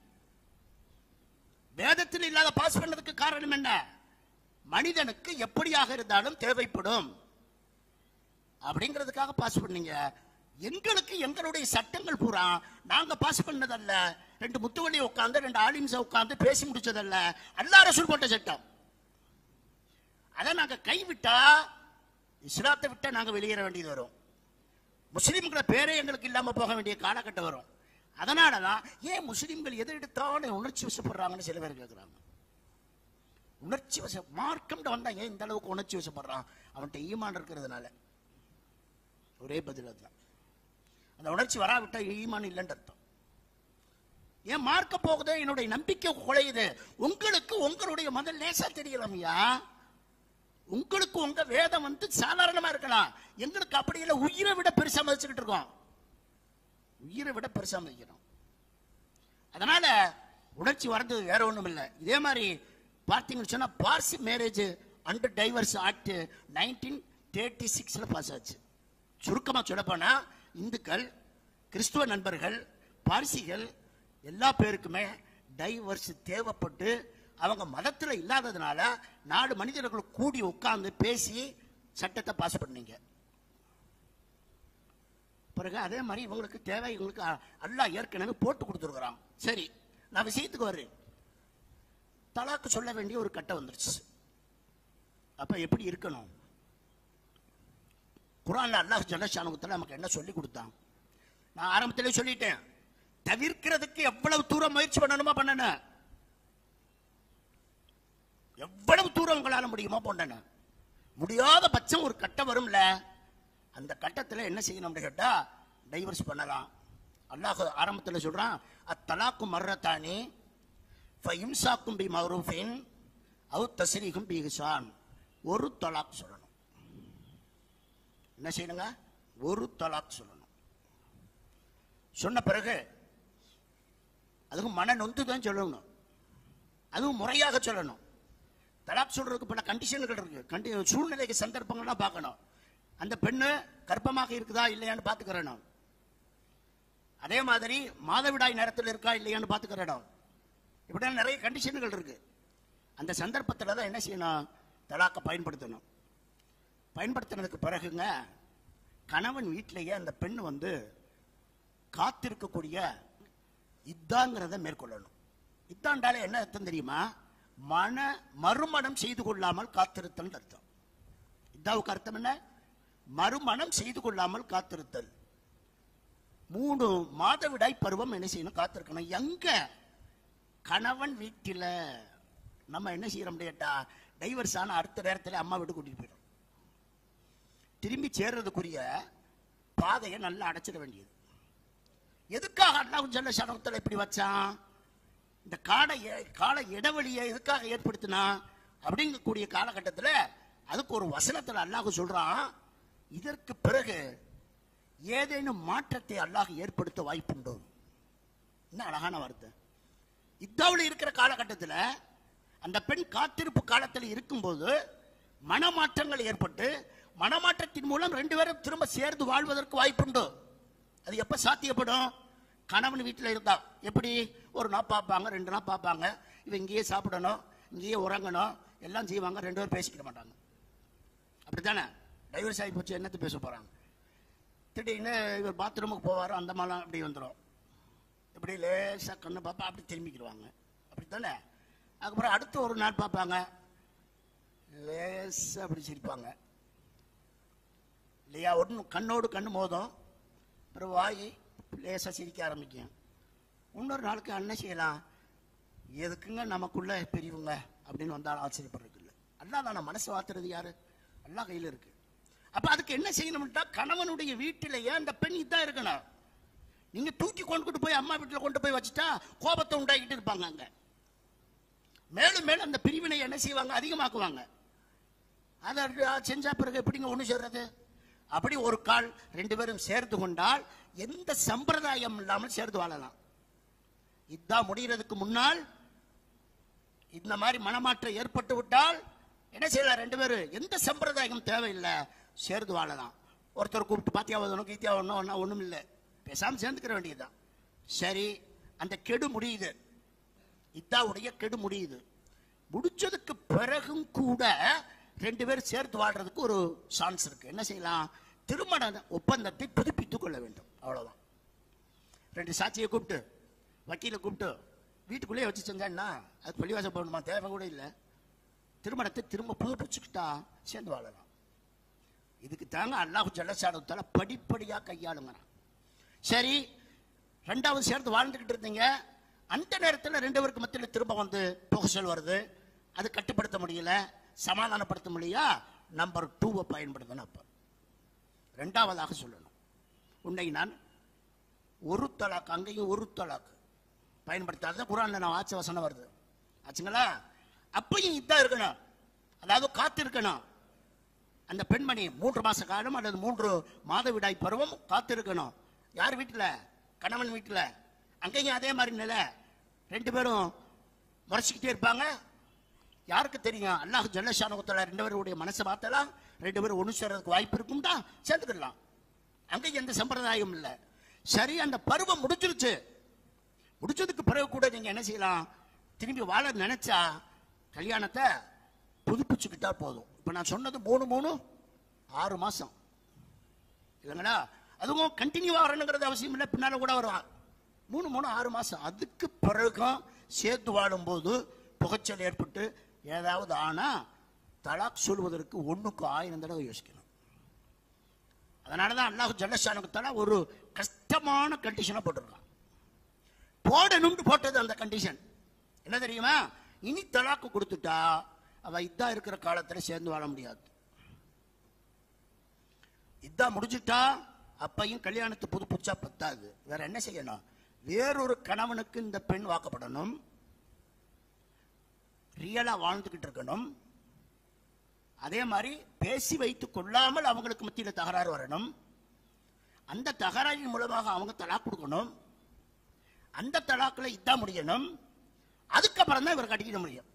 வேதத்தில் இல்லாத பாஸ் பண்ணதுக்கு காரணம் என்ன மனிதனுக்கு எப்படியாக இருந்தாலும் தேவைப்படும் அப்படிங்கிறதுக்காக பாஸ் பண்ணீங்க எங்களுக்கு எங்களுடைய சட்டங்கள் பூரா நாங்க பாஸ் பண்ணதல்ல ரெண்டு முத்துவலி உட்கார்ந்து ரெண்டு ஆலிம்ஸ உட்கார்ந்து பேசி முடிச்சதல்ல அல்லா ரசூல் போட்ட சட்டம் அதை நாங்க கைவிட்டா இஸ்லாத்தை விட்டா நாங்க வெளியேற வேண்டியது வரும் முஸ்லிம்கள பேரே எங்களுக்கு இல்லாம போக வேண்டிய காலகட்டம் வரும் அதனாலதான் ஏன் முஸ்லிம்கள் எதை எடுத்தாலும் உணர்ச்சி வசப்படுறாங்கன்னு சில பேர் கேட்கிறாங்க உணர்ச்சி வச மார்க்கம்ட வந்தா ஏன் இந்த அளவுக்கு உணர்ச்சி வசப்படுறான் அவன்கிட்ட ஈமான் இருக்கிறதுனால ஒரே பதில் அதுதான் அந்த உணர்ச்சி வராவிட்டா ஈமான் இல்லைன்னு அர்த்தம் ஏன் மார்க்க போகுது என்னுடைய நம்பிக்கை குலையுது உங்களுக்கு உங்களுடைய முதல் லேசா தெரியலாமையா உங்களுக்கு உங்க வேதம் வந்து சாதாரணமா இருக்கலாம் எங்களுக்கு அப்படி இல்லை உயிரை விட பெருசா மதிச்சுக்கிட்டு இருக்கோம் உயிரை விட பெருசா மதிக்கிறோம் அதனால உணர்ச்சி வர்றது வேற ஒண்ணும் இல்லை இதே மாதிரி பார்த்தீங்கன்னு சொன்னா Parsi marriage and divorce act nineteen thirty சிக்ஸ்ல பாஸ் ஆச்சு சுருக்கமா சொல்லப்போனா இந்துக்கள் கிறிஸ்துவ நண்பர்கள் பார்சிகள் எல்லா பேருக்குமே டைவர்ஸ் தேவைப்பட்டு அவங்க மதத்துல இல்லாததுனால நாலு மனிதர்கள் கூடி உட்கார்ந்து பேசி சட்டத்தை பாஸ் பண்ணீங்க பிறகு அதே மாதிரி இவங்களுக்கு தேவை இவங்களுக்கு அ- அல்லாஹ் ஏற்கனவே போட்டு கொடுத்துருக்குறான் சரி நான் விஷயத்துக்கு வர்றேன் தலாக்கு சொல்ல வேண்டிய ஒரு கட்டம் வந்துருச்சு அப்ப எப்படி இருக்கணும் குரான்ல அல்லாஹ் ஜல்லஷானுகத்தில் நமக்கு என்ன சொல்லி கொடுத்தான் நான் ஆரம்பத்திலே சொல்லிட்டேன் தவிர்க்கிறதுக்கு எவ்வளவு தூரம் முயற்சி பண்ணணுமா பண்ணணும் எவ்வளவு தூரம் உங்களால முடியுமோ பண்ணணும் முடியாத பட்சம் ஒரு கட்டம் வரும்ல அந்த கட்டத்துல என்ன செய்யணும்னு கேட்டா டைவர்ஸ் பண்ணலாம் அல்லாஹ் ஆரம்பத்தில் சொல்றான் அத்தலாக்கு மர்ரத்தானி ஃபைம்சாக்கும் பி மௌரூஃபின் அவு தஸ்ரீகும் பி ஹிசான் ஒரு தலாக் சொல்லணும் என்ன செய்யணுங்க ஒரு தலாக் சொல்லணும் சொன்ன பிறகு அதுவும் மன நொந்து தான் சொல்லணும் அதுவும் முறையாக சொல்லணும் தலாக் சொல்றதுக்கு பல கண்டிஷன்கள் இருக்கு கண்டி சூழ்நிலைக்கு சந்தர்ப்பங்கள்லாம் பார்க்கணும் அந்த பெண்ணு கர்ப்பமாக இருக்குதா இல்லையான்னு பார்த்துக்கிறணும் அதே மாதிரி மாதவிடாய் நேரத்தில் இருக்கா இல்லையான்னு பார்த்துக்கிறணும் இப்படிலாம் நிறைய கண்டிஷன்கள் இருக்கு அந்த சந்தர்ப்பத்தில் தான் என்ன செய்யணும் தலாக்கை பயன்படுத்தணும் பயன்படுத்தினதுக்கு பிறகுங்க கணவன் வீட்டிலேயே அந்த பெண் வந்து காத்திருக்கக்கூடிய இத்தாங்கிறத மேற்கொள்ளணும் இத்தாண்டாலே என்ன அர்த்தம் தெரியுமா மன மறுமணம் செய்து கொள்ளாமல் காத்திருத்தல் அர்த்தம் இதாவுக்கு அர்த்தம் என்ன மறுமணம் செய்து கொள்ளாமல் காத்திருத்தல் மூணு மாதவிடாய் பருவம் என்ன செய்யணும் காத்திருக்கணும் எங்க கணவன் வீட்டில நம்ம என்ன செய்யறோம் கேட்டா டைவர்ஸ் ஆன அடுத்த நேரத்தில் அம்மா வீட்டு கூட்டிட்டு போயிடும் திரும்பி சேர்றதுக்குரிய பாதையை நல்லா அடைச்சிட வேண்டியது எதுக்காக அல்லாஹ் ஜல்ல சனத்தில் இப்படி வச்சான் இந்த கால எ- கால இடைவெளியை எதுக்காக ஏற்படுத்தினா அப்படிங்கக்கூடிய காலகட்டத்தில் அதுக்கு ஒரு வசனத்தில் அல்லாஹ் சொல்றான் இதற்கு பிறகு ஏதேனும் மாற்றத்தை அல்லாஹ் ஏற்படுத்த வாய்ப்புண்டோ என்ன அழகான வார்த்தை இத்தாவில் இருக்கிற காலகட்டத்தில் அந்த பெண் காத்திருப்பு காலத்தில் இருக்கும்போது மனமாற்றங்கள் ஏற்பட்டு மனமாற்றத்தின் மூலம் ரெண்டு பேரும் திரும்ப சேர்ந்து வாழ்வதற்கு வாய்ப்புண்டு அது எப்ப சாத்தியப்படும் கணவன் வீட்டில் இருந்தா எப்படி ஒரு நாள் பார்ப்பாங்க ரெண்டு நாள் பார்ப்பாங்க இவன் இங்கேயே சாப்பிடணும் இங்கேயே உறங்கணும் எல்லாம் செய்வாங்க ரெண்டு பேரும் பேசிக்கிட மாட்டாங்க அப்படித்தானே டைவர்ஸ் ஆகி போச்சு என்னத்தை பேச போறாங்க திடீர்னு இவர் பாத்ரூமுக்கு போவார் அந்த மாதிரிலாம் அப்படி வந்துடும் இப்படி லேசா கண்ணை பார்ப்பா அப்படி திரும்பிக்கிடுவாங்க அப்படித்தானே அதுக்கப்புறம் அடுத்த ஒரு நாள் பார்ப்பாங்க லேசா அப்படி சிரிப்பாங்க இல்லையா ஒன்று கண்ணோடு கண்ணு மோதும் அப்புறம் வாய் லேசா சிரிக்க ஆரம்பிக்கும் இன்னொரு நாளுக்கு என்ன செய்யலாம் எதுக்குங்க நமக்குள்ள பெரியவங்க அப்படின்னு வந்தாலும் ஆச்சரியப்படுறதுக்கு இல்லை அல்லா தானே மனசு வாத்துறது யாரு அல்லா கையில் இருக்கு அப்ப அதுக்கு என்ன செய்யணும்ட்டா கணவனுடைய வீட்டிலேயே அந்த பெண் இதான் இருக்கணும் நீங்க தூக்கி கொண்டுட்டு போய் அம்மா வீட்டில் கொண்டு போய் வச்சுட்டா கோபத்தை உண்டாக்கிட்டு இருப்பாங்க அங்க மேலும் மேலும் அந்த பிரிவினை என்ன செய்வாங்க அதிகமாக்குவாங்க அதை செஞ்சா பிறகு எப்படிங்க ஒண்ணு சேர்றது அப்படி ஒரு கால் ரெண்டு பேரும் சேர்ந்து கொண்டால் எந்த சம்பிரதாயம் இல்லாமல் சேர்ந்து வாழலாம் இதான் முடிகிறதுக்கு முன்னால் இந்த மாதிரி மனமாற்றம் ஏற்பட்டு விட்டால் என்ன செய்யலாம் ரெண்டு பேரும் எந்த சம்பிரதாயம் தேவையில்லை சேர்ந்து வாழலாம் ஒருத்தர் கூப்பிட்டு பாத்தியா ஒன்றும் கீத்தியா ஒன்றும் ஒன்றா ஒன்றும் இல்லை பேசாமல் சேர்ந்துக்கிற வேண்டியதுதான் சரி அந்த கெடு முடியுது இத்தாவுடைய கெடு முடியுது முடிச்சதுக்கு பிறகும் கூட ரெண்டு பேரும் சேர்த்து வாழ்றதுக்கு ஒரு சான்ஸ் இருக்கு என்ன செய்யலாம் திருமண ஒப்பந்தத்தை புதுப்பித்துக் கொள்ள வேண்டும் அவ்வளவுதான் ரெண்டு சாட்சியை கூப்பிட்டு வக்கீலை கூப்பிட்டு வீட்டுக்குள்ளேயே வச்சு செஞ்சான்னா அது பள்ளிவாசம் போகணுமா தேவை கூட இல்லை திருமணத்தை திரும்ப புதுப்பிச்சுக்கிட்டா சேர்ந்து வாழலாம் இதுக்கு தாங்க அல்லாஹு ஜல்லசாடத்தால படிப்படியா கையாளுங்கிறான் சரி ரெண்டாவது சேர்ந்து வாழ்ந்துகிட்டு இருந்தீங்க அந்த நேரத்தில் ரெண்டு பேருக்கு மத்தியில் திரும்ப வந்து புகசல் வருது அது கட்டுப்படுத்த முடியல சமாதானப்படுத்த முடியா நம்பர் டூவை பயன்படுத்தணும் அப்ப ரெண்டாவதாக சொல்லணும் உன்னை நான் ஒரு தலாக்கு அங்கேயும் ஒரு தலாக்கு பயன்படுத்தாத குரான்ல நான் ஆச்ச வசனம் வருது ஆச்சுங்களா அப்பயும் இதான் இருக்கணும் அதாவது காத்து இருக்கணும் அந்த பெண்மணி மூன்று மாச காலம் அல்லது மூன்று மாதவிடாய் பருவம் காத்து இருக்கணும் யார் வீட்டுல கணவன் வீட்டுல அங்கேயும் அதே மாதிரி நிலை ரெண்டு பேரும் முறைச்சிக்கிட்டே இருப்பாங்க யாருக்கு தெரியும் அல்லாஹ் ஜல்லஷானுகத்தில் ரெண்டு பேருடைய மனசை மாத்தலாம் ரெண்டு பேரும் ஒன்று சேர்றதுக்கு வாய்ப்பு இருக்கும்டா சேர்ந்துக்கிடலாம் அங்கேயும் எந்த சம்பிரதாயம் இல்லை சரி அந்த பருவம் முடிஞ்சிருச்சு முடிச்சதுக்கு பிறகு கூட நீங்க என்ன செய்யலாம் திரும்பி வாழ நினைச்சா கல்யாணத்தை புதுப்பிச்சுக்கிட்டா போதும் இப்ப நான் சொன்னது மூணு மூணு ஆறு மாசம் இல்லைங்களா அதுவும் கண்டினியூ வரணுங்கிறது அவசியம் இல்லை பின்னால கூட வருவான் மூணு மூணு ஆறு மாசம் அதுக்கு பிறகும் சேர்த்து வாழும்போது புகைச்சல் ஏற்பட்டு ஏதாவது ஆனா தலாக் சொல்வதற்கு ஒண்ணுக்கு ஆயிரம் தடவை யோசிக்கணும் அதனாலதான் அல்லாஹ் ஜல்லஷானுக்கு ஒரு கஷ்டமான கண்டிஷனை போட்டிருக்கான் போடணும்னு போட்டது அந்த கண்டிஷன் என்ன தெரியுமா இனி தலாக்கு கொடுத்துட்டா அவ இதா இருக்கிற காலத்துல சேர்ந்து வாழ முடியாது இதா முடிஞ்சுட்டா அப்பையும் கல்யாணத்தை புதுப்பிச்சா பத்தாது வேற என்ன செய்யணும் வேறொரு கணவனுக்கு இந்த பெண் வாக்கப்படணும் ரியலா வாழ்ந்துகிட்டு இருக்கணும் அதே மாதிரி பேசி வைத்துக் கொள்ளாமல் அவங்களுக்கு மத்தியில தகராறு வரணும் அந்த தகராறின் மூலமாக அவங்க தலாக் கொடுக்கணும் அந்த தலாக்குல இதான் முடியணும் அதுக்கப்புறம் தான் இவர் கட்டிக்கிட முடியும்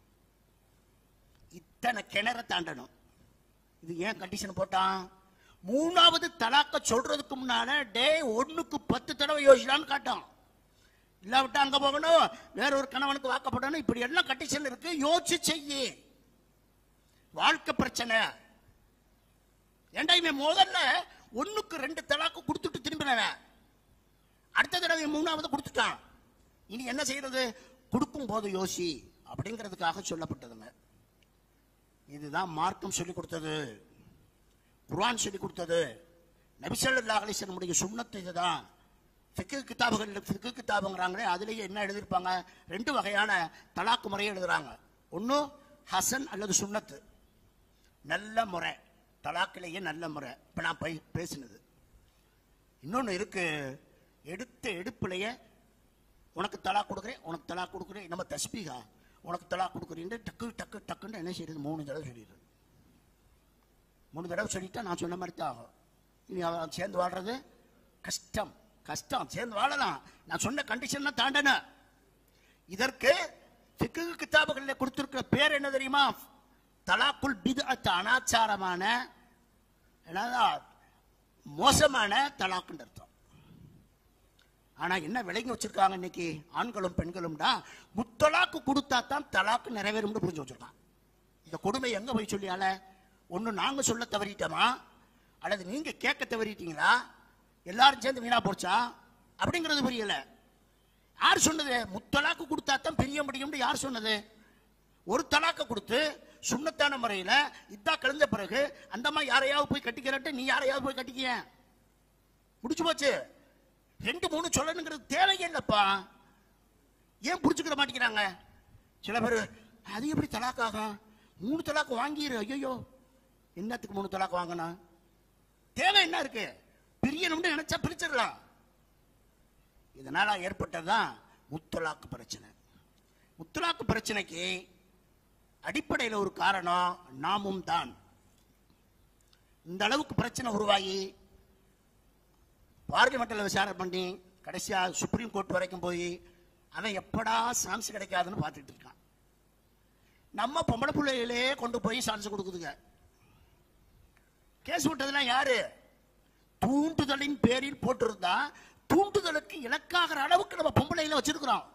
இத்தனை கிணற தாண்டணும் இது ஏன் கண்டிஷன் போட்டான் மூணாவது தலாக்க சொல்றதுக்கு முன்னால டே ஒண்ணுக்கு பத்து தடவை யோசிக்கலாம்னு காட்டும் இல்லாவிட்டா அங்க போகணும் வேற ஒரு கணவனுக்கு வாக்கப்படணும் இப்படி எல்லாம் கண்டிஷன் இருக்கு யோசிச்சு செய்யி வாழ்க்கை பிரச்சனை ஏண்டா இவன் முதல்ல ஒண்ணுக்கு ரெண்டு தலாக்கு கொடுத்துட்டு திரும்பினவன் அடுத்த தடவை மூணாவது கொடுத்துட்டான் இனி என்ன செய்யறது கொடுக்கும் போது யோசி அப்படிங்கிறதுக்காக சொல்லப்பட்டதுங்க இதுதான் மார்க்கம் சொல்லி கொடுத்தது குர்ஆன் சொல்லி கொடுத்தது நபிசல்லா அலிசனுடைய சுண்ணத்து இதுதான் ஃபிக்கு கிதாபுகள் ஃபிக்கு கிதாபுங்கிறாங்களே அதுலேயே என்ன எழுதியிருப்பாங்க ரெண்டு வகையான தலாக்கு முறையை எழுதுறாங்க ஒன்று ஹசன் அல்லது சுன்னத்து நல்ல முறை தலாக்கிலேயே நல்ல முறை இப்போ நான் போய் பேசினது இன்னொன்று இருக்கு எடுத்த எடுப்பிலேயே உனக்கு தலா கொடுக்குறேன் உனக்கு தலா கொடுக்குறேன் நம்ம தஸ்பீகா உனக்கு தலா கொடுக்குறேன் டக்கு டக்கு டக்குன்னு என்ன செய்யுது மூணு தடவை சொல்லிடுது மூணு தடவை சொல்லிட்டா நான் சொன்ன மாதிரி தான் ஆகும் இனி அவன் சேர்ந்து வாழ்றது கஷ்டம் கஷ்டம் சேர்ந்து வாழலாம் நான் சொன்ன கண்டிஷன் தான் தாண்டன இதற்கு ஃபிக்கு கிதாபுகளில் கொடுத்திருக்கிற பேர் என்ன தெரியுமா தலாக்குல் பிதஅத் அனாச்சாரமான என்னது, மோசமான தலாக்குன்னு அர்த்தம் ஆனா என்ன விளங்கி வச்சிருக்காங்க இன்னைக்கு ஆண்களும் பெண்களும்டா முத்தலாக்கு கொடுத்தா தான் தலாக்கு நிறைவேறும்னு புரிஞ்சு வச்சிருக்கான் இந்த கொடுமை எங்க போய் சொல்லியால ஒண்ணு நாங்க சொல்ல தவறிட்டோமா அல்லது நீங்க கேட்க தவறிட்டீங்களா எல்லாரும் சேர்ந்து வீணா போச்சா அப்படிங்கிறது புரியல யார் சொன்னது முத்தலாக்கு கொடுத்தா தான் பிரிய முடியும்னு யார் சொன்னது ஒரு தலாக்க கொடுத்து சுண்ணத்தான முறையில இதா கழிஞ்ச பிறகு அந்த மாதிரி யாரையாவது போய் கட்டிக்கிறட்டு நீ யாரையாவது போய் கட்டிக்கிய முடிச்சு போச்சு ரெண்டு மூணு சொல்லணுங்கிறது தேவையே இல்லப்பா ஏன் புடிச்சுக்கிற மாட்டேங்கிறாங்க சில பேர் அது எப்படி தலாக்காகும் மூணு தலாக்கு வாங்கிரு ஐயோ என்னத்துக்கு மூணு தலாக்கு வாங்கணும் தேவை என்ன இருக்கு பிரியணும்னு நினைச்சா பிரிச்சிடலாம் இதனால ஏற்பட்டதுதான் முத்தலாக்கு பிரச்சனை முத்தலாக்கு பிரச்சனைக்கு அடிப்படையில் ஒரு காரணம் நாமும் தான் இந்த அளவுக்கு பிரச்சனை உருவாகி பார்லிமெண்ட்ல விசாரணை பண்ணி கடைசியா சுப்ரீம் கோர்ட் வரைக்கும் போய் அவன் எப்படா சான்ஸ் கிடைக்காதுன்னு பார்த்துட்டு இருக்கான் நம்ம பொம்பளை பிள்ளைகளே கொண்டு போய் சான்ஸ் கொடுக்குதுங்க கேஸ் விட்டதெல்லாம் யாரு தூண்டுதலின் பேரில் போட்டிருந்தா தூண்டுதலுக்கு இலக்காகிற அளவுக்கு நம்ம பொம்பளைகளை வச்சிருக்கிறோம்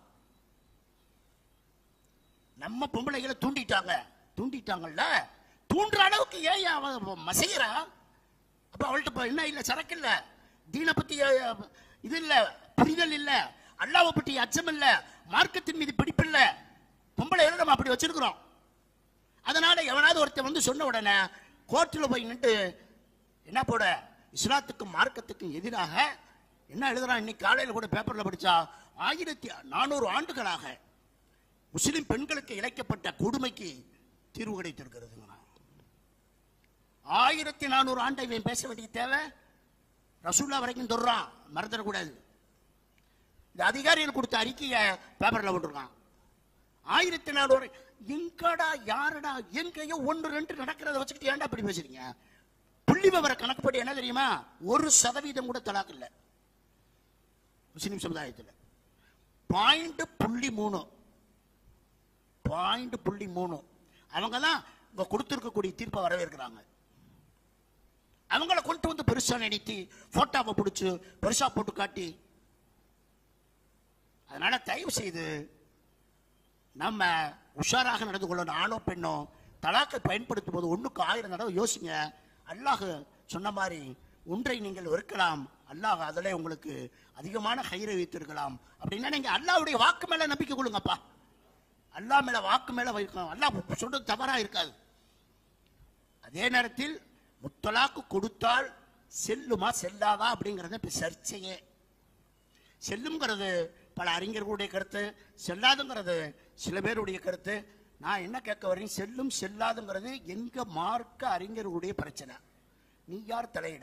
நம்ம பொம்பளைகளை தூண்டிட்டாங்க தூண்டிட்டாங்கல்ல தூண்டுற அளவுக்கு ஏன் அவ மசைகிறா அப்ப அவள்கிட்ட இப்ப என்ன இல்ல சரக்கு இல்ல தீன பத்தி அஹ், இது இல்ல புரிதல் இல்ல அல்லாவை பற்றி அச்சம் இல்ல மார்க்கத்தின் மீது பிடிப்பு இல்ல பொம்பளைகளை நம்ம அப்படி வச்சிருக்கிறோம் அதனால எவனாவது ஒருத்தன் வந்து சொன்ன உடனே கோர்ட்டில் போய் நின்று என்ன போட இஸ்லாத்துக்கும் மார்க்கத்துக்கும் எதிராக என்ன எழுதுறான் இன்னைக்கு காலையில் கூட பேப்பர்ல படிச்சா ஆயிரத்தி நானூறு ஆண்டுகளாக முஸ்லிம் பெண்களுக்கு இழைக்கப்பட்ட கொடுமைக்கு தீர்வு கிடைத்திருக்கிறதுங்கிறான் ஆயிரத்தி நானூறு ஆண்டை இவன் பேச வேண்டிய தேவை ரசூல்லா வரைக்கும் தொடுறான் மறந்துடக்கூடாது இந்த அதிகாரிகள் கொடுத்த அறிக்கையை பேப்பர்ல போட்டிருக்கான் ஆயிரத்தி நானூறு எங்கடா யாரடா எங்கேயோ ஒன்று ரெண்டு நடக்கிறத வச்சுக்கிட்டு ஏன்டா இப்படி பேசுறீங்க புள்ளி விவர கணக்குப்படி என்ன தெரியுமா ஒரு சதவீதம் கூட தலாக் இல்ல முஸ்லிம் சமுதாயத்தில் பாயிண்ட் புள்ளி மூணு பாயிண்ட் புள்ளி மூணு அவங்க தான் இங்க கொடுத்திருக்கக்கூடிய தீர்ப்பை வரவேற்கிறாங்க அவங்கள கொண்டு வந்து பெருசா நினைத்து போட்டோவை பிடிச்சு பெருசா போட்டு காட்டி அதனால தயவு செய்து நம்ம உஷாராக நடந்து கொள்ளணும் ஆணோ பெண்ணோ தலாக்கை பயன்படுத்தும் போது ஒண்ணுக்கு ஆயிரம் தடவை யோசிங்க அல்லாஹ் சொன்ன மாதிரி ஒன்றை நீங்கள் வெறுக்கலாம் அல்லாஹ் அதிலே உங்களுக்கு அதிகமான கயிறை வைத்திருக்கலாம் அப்படின்னா நீங்க அல்லாஹ்வுடைய வாக்கு மேல நம்பிக்கை கொள்ளுங்கப்பா அல்லாஹ் மேல வாக்கு மேல வைக்கணும் அல்லாஹ் சொல்றது தவறா இருக்காது அதே நேரத்தில் முத்தலாக்கு கொடுத்தால் செல்லுமா செல்லாதா அப்படிங்கறது இப்ப சர்ச்சையே செல்லுங்கிறது பல அறிஞர்களுடைய கருத்து செல்லாதுங்கிறது சில பேருடைய கருத்து நான் என்ன கேட்க வரேன் செல்லும் செல்லாதுங்கிறது எங்க மார்க்க அறிஞர்களுடைய பிரச்சனை நீ யார் தலையிட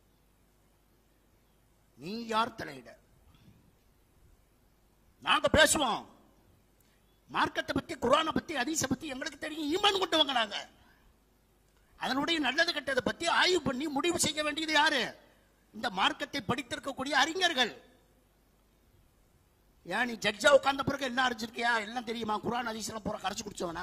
நீ யார் தலையிட நாங்க பேசுவோம் மார்க்கத்தை பத்தி குரானை பத்தி ஹதீஸை பத்தி எங்களுக்கு தெரியும் ஈமான் கொண்டவங்க நாங்க அதனுடைய நல்லது கெட்டதை பத்தி ஆய்வு பண்ணி முடிவு செய்ய வேண்டியது யாரு இந்த மார்க்கத்தை படித்திருக்கக்கூடிய அறிஞர்கள் ஏன் நீ ஜட்ஜா உட்கார்ந்த பிறகு எல்லாம் அறிஞ்சிருக்கியா எல்லாம் தெரியுமா குரான் அதிசயம் போற கரைச்சு குடிச்சவனா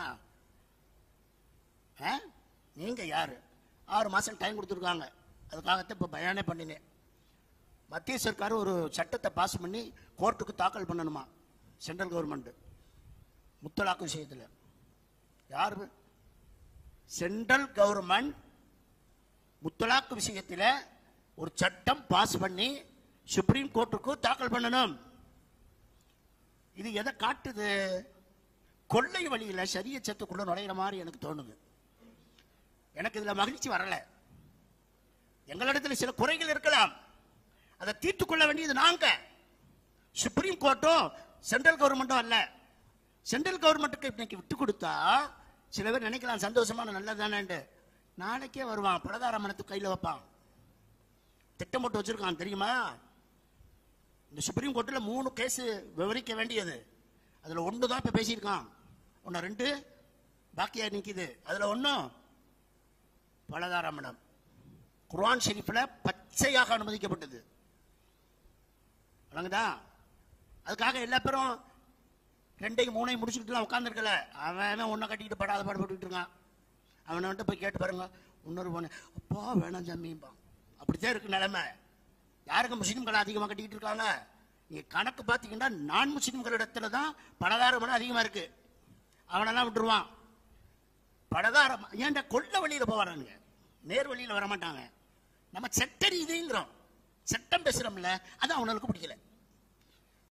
ஆ? நீங்க யாரு ஆறு மாசம் டைம் கொடுத்துருக்காங்க அதுக்காகத்தான் இப்ப பயானே பண்ணினேன் மத்திய சர்க்கார் ஒரு சட்டத்தை பாஸ் பண்ணி கோர்ட்டுக்கு தாக்கல் பண்ணணுமா சென்ட்ரல் கவர்மெண்ட் முத்தலாக்கு விஷயத்துல யாரு சென்ட்ரல் கவர்மெண்ட் முத்தலாக்கு விஷயத்துல ஒரு சட்டம் பாஸ் பண்ணி சுப்ரீம் கோர்ட்டுக்கு தாக்கல் பண்ணணும் இது எதை காட்டுது கொள்ளை வழியில சரிய சத்துக்குள்ள நுழையிற மாதிரி எனக்கு தோணுது எனக்கு இதுல மகிழ்ச்சி வரல எங்களிடத்துல சில குறைகள் இருக்கலாம் அதை தீர்த்து கொள்ள வேண்டியது நாங்க சுப்ரீம் கோர்ட்டும் சென்ட்ரல் கவர்மெண்ட்டும் அல்ல சென்ட்ரல் கவர்மெண்ட்டுக்கு இன்னைக்கு விட்டு கொடுத்தா சில பேர் நினைக்கலாம் சந்தோஷமான நல்லதானேன்ட்டு நாளைக்கே வருவான் பிரதாரமணத்துக்கு கையில வைப்பான் திட்டம் போட்டு வச்சிருக்கான் தெரியுமா இந்த சுப்ரீம் கோர்ட்டில் மூணு கேஸ் விவரிக்க வேண்டியது அதுல ஒன்று தான் இப்போ பேசியிருக்கான் ஒன்று ரெண்டு பாக்கியா நிற்கிது அதுல ஒன்றும் பலதாரமணம் குர்ஆன் ஷெரீஃபில் பச்சையாக அனுமதிக்கப்பட்டது வழங்குதா அதுக்காக எல்லா பேரும் ரெண்டையும் மூணையும் முடிச்சுக்கிட்டுலாம் உட்காந்துருக்கல அவன் அவன் ஒன்றை கட்டிக்கிட்டு படாத பாடுபட்டுக்கிட்டு இருக்கான் அவனை வந்துட்டு போய் கேட்டு பாருங்க இன்னொரு பொண்ணு அப்பா வேணாம் ஜம்மிம்பான் அப்படித்தான் இருக்கு நிலைமை யாருக்கு முஸ்லீம்கள் அதிகமாக கட்டிக்கிட்டு இருக்காங்க நீங்க கணக்கு பார்த்தீங்கன்னா நான் முஸ்லீம்களிடத்துல தான் பலதாரம் அதிகமா இருக்கு அவனெல்லாம் விட்டுருவான் பலதாரம் ஏன்டா கொள்ள வழியில போவானுங்க நேர் வழியில வர மாட்டாங்க நம்ம சட்ட ரீதிங்கிறோம் சட்டம் பேசுறோம்ல அது அவனுக்கு பிடிக்கல